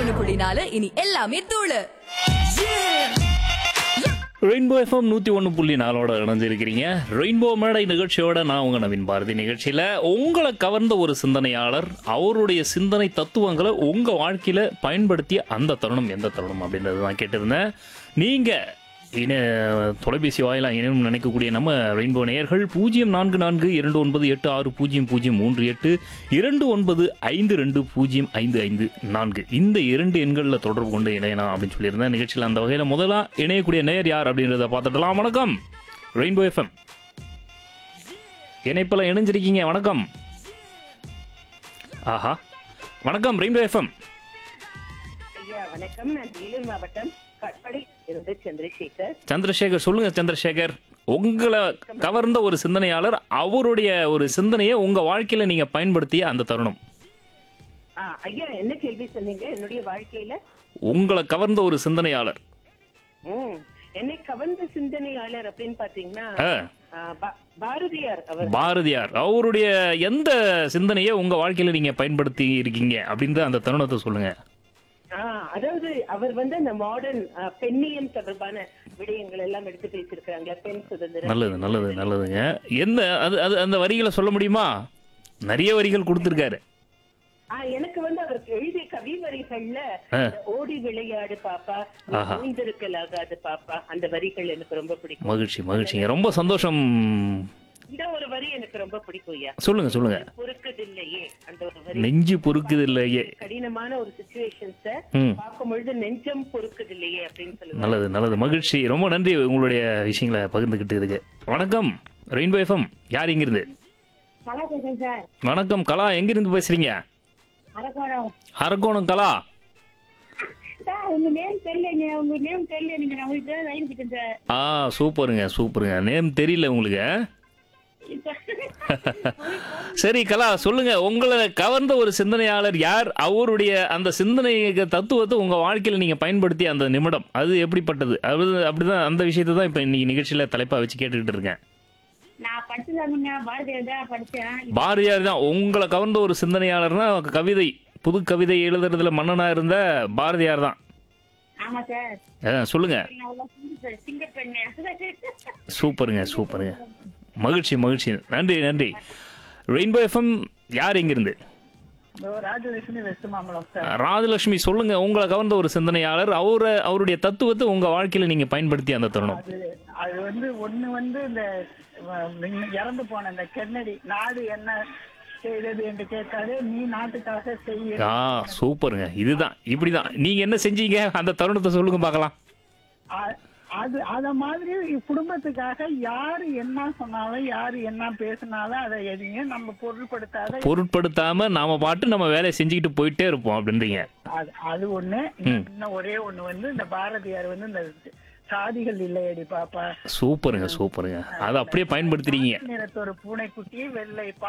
ஒண்ணு புள்ளி நாலு இனி எல்லாமே தூளு ரெயின்போ எஃப்எம் நூற்றி ஒன்று புள்ளி நாலோட இணைஞ்சிருக்கிறீங்க ரெயின்போ மேடை நிகழ்ச்சியோட நான் உங்கள் நவீன் பாரதி நிகழ்ச்சியில் உங்களை கவர்ந்த ஒரு சிந்தனையாளர் அவருடைய சிந்தனை தத்துவங்களை உங்கள் வாழ்க்கையில் பயன்படுத்திய அந்த தருணம் எந்த தருணம் அப்படின்றது தான் கேட்டிருந்தேன் நீங்கள் இன தொலைபேசி வாயிலாக இனம் நினைக்கக்கூடிய நம்ம ரெயின்போ நேயர்கள் பூஜ்ஜியம் நான்கு நான்கு இரண்டு ஒன்பது எட்டு ஆறு பூஜ்ஜியம் பூஜ்ஜியம் மூன்று எட்டு இரண்டு ஒன்பது ஐந்து ரெண்டு பூஜ்ஜியம் ஐந்து ஐந்து நான்கு இந்த இரண்டு எண்களில் தொடர்பு கொண்டு இணையலாம் அப்படின்னு சொல்லியிருந்தேன் நிகழ்ச்சியில் அந்த வகையில் முதலா இணையக்கூடிய நேயர் யார் அப்படின்றத பார்த்துடலாம் வணக்கம் ரெயின்போ எஃப்எம் இணைப்பில் இணைஞ்சிருக்கீங்க வணக்கம் ஆஹா வணக்கம் ரெயின்போ எஃப்எம் ஐயா வணக்கம் நான் வேலூர் மாவட்டம் கட்படி இருந்து சந்திரசேகர் சந்திரசேகர் சொல்லுங்க சந்திரசேகர் உங்களை கவர்ந்த ஒரு சிந்தனையாளர் அவருடைய ஒரு சிந்தனையை உங்க வாழ்க்கையில நீங்க பயன்படுத்திய அந்த தருணம் ஆ, ஐயா என்ன கேள்வி சொன்னீங்க என்னுடைய வாழ்க்கையில உங்களை கவர்ந்த ஒரு சிந்தனையாளர் ம், என்னை கவர்ந்த சிந்தனையாளர் அப்படின்னு பாத்தீங்கன்னா ஆ, ஆ, பா- பாரதியார் அவர் பாரதியார் அவருடைய எந்த சிந்தனையை உங்க வாழ்க்கையில நீங்க பயன்படுத்தி இருக்கீங்க அப்படின்ற அந்த தருணத்தை சொல்லுங்க ஆ, அதாவது அவர் வந்து அந்த மாடர்ன் பெண்ணியம் தொடர்பான விடயங்கள் எல்லாம் எடுத்து பேசியிருக்காங்க பெண் சுதந்திரம் நல்லது நல்லது நல்லதுங்க எந்த அது அது அந்த வரிகளை சொல்ல முடியுமா நிறைய வரிகள் கொடுத்துருக்காரு ஆ, எனக்கு வந்து அவர் எழுதிய கவி வரிகள்ல ஆ. இந்த ஓடி விளையாடு பாப்பா ஆஹா. ஓய்ந்திருக்கலாகாது பாப்பா அந்த வரிகள் எனக்கு ரொம்ப பிடிக்கும் மகிழ்ச்சி மகிழ்ச்சிங்க ரொம்ப சந்தோஷம் இந்த ஒரு வரி எனக்கு ரொம்ப பிடிக்கும் ஐயா சொல்லுங்க சொல்லுங்க பொறுக்குதில்லையே அந்த ஒரு வரி நெஞ்சு பொறுக்குது இல்லையே கடினமான ஒரு சுச்சுவேஷன்ஸ ம் பார்க்கும் பொழுது நெஞ்சம் பொறுக்குதில்லையே அப்படின்னு சொல்லுவாங்க நல்லது நல்லது மகிழ்ச்சி ரொம்ப நன்றி உங்களுடைய விஷயங்களை பகிர்ந்துக்கிட்டதுக்கு வணக்கம் ரெயின்போ எஃப்எம் யார் இங்கிருந்து நல்லா பேசுறேன் சார் வணக்கம் கலா எங்கிருந்து பேசுறீங்க அரக்கோணம் அரக்கோணம் கலா சார் உங்க நேம் தெரியலங்க உங்க நேம் தெரியல நீங்க நான் உங்களுக்கு தான் லைன் கிட்டேன் சார் ஆ சூப்பருங்க சூப்பருங்க நேம் தெரியல உங்களுக்கு சரி கலா சொல்லுங்க உங்களை கவர்ந்த ஒரு சிந்தனையாளர் யார் அவருடைய அந்த சிந்தனை தத்துவத்தை உங்க வாழ்க்கையில நீங்க பயன்படுத்திய அந்த நிமிடம் அது எப்படிப்பட்டது அது அப்படிதான் அந்த விஷயத்தை தான் இப்ப இன்னைக்கு நிகழ்ச்சியில தலைப்பா வச்சு கேட்டுக்கிட்டு இருக்கேன் நான் படிச்சதாங்க பாரதியார் தான் படிச்சேன் பாரதியார் தான் உங்களை கவர்ந்த ஒரு சிந்தனையாளர்னா கவிதை புது கவிதை எழுதுறதுல மன்னனா இருந்த பாரதியார் தான் ஆமா சார் ஆ, சொல்லுங்க நான் உள்ள சிங்க- சிங்க பெண்ணு சூப்பருங்க சூப்பருங்க மகிழ்ச்சி மகிழ்ச்சி நன்றி நன்றி ரெயின்போ எஃப்எம் யார் எங்கிருந்து ராஜலட்சுமி வெஸ்ட் மாம்பலம் சார் ராஜலட்சுமி சொல்லுங்க உங்களை கவர்ந்த ஒரு சிந்தனையாளர் அவரை அவருடைய தத்துவத்தை உங்க வாழ்க்கையில நீங்க பயன்படுத்தி அந்த தருணம் அது அது வந்து ஒண்ணு வந்து இந்த அஹ், மின்- இறந்து போன இந்த கென்னடி நாடு என்ன செய்தது என்று கேட்காதே நீ நாட்டுக்காக செய்ய ஆ சூப்பருங்க இதுதான் இப்படிதான் நீங்க என்ன செஞ்சீங்க அந்த தருணத்தை சொல்லுங்க பார்க்கலாம் அ- அது அத மாதிரி குடும்பத்துக்காக யாரு என்ன சொன்னாலும் யாரு என்ன பேசினாலும் அதை எதையும் நம்ம பொருட்படுத்தாத பொருட்படுத்தாம நாம பாட்டு நம்ம வேலையை செஞ்சுக்கிட்டு போயிட்டே இருப்போம் அப்படின்றீங்க அது அது ஒண்ணு இன்னும் ஒரே ஒண்ணு வந்து இந்த பாரதியார் வந்து இந்த சாதிகள் இல்லையடி பாப்பா சூப்பருங்க சூப்பருங்க அதை அப்படியே பயன்படுத்துறீங்க நிறத்தொரு பூனைக்குட்டி வெள்ளை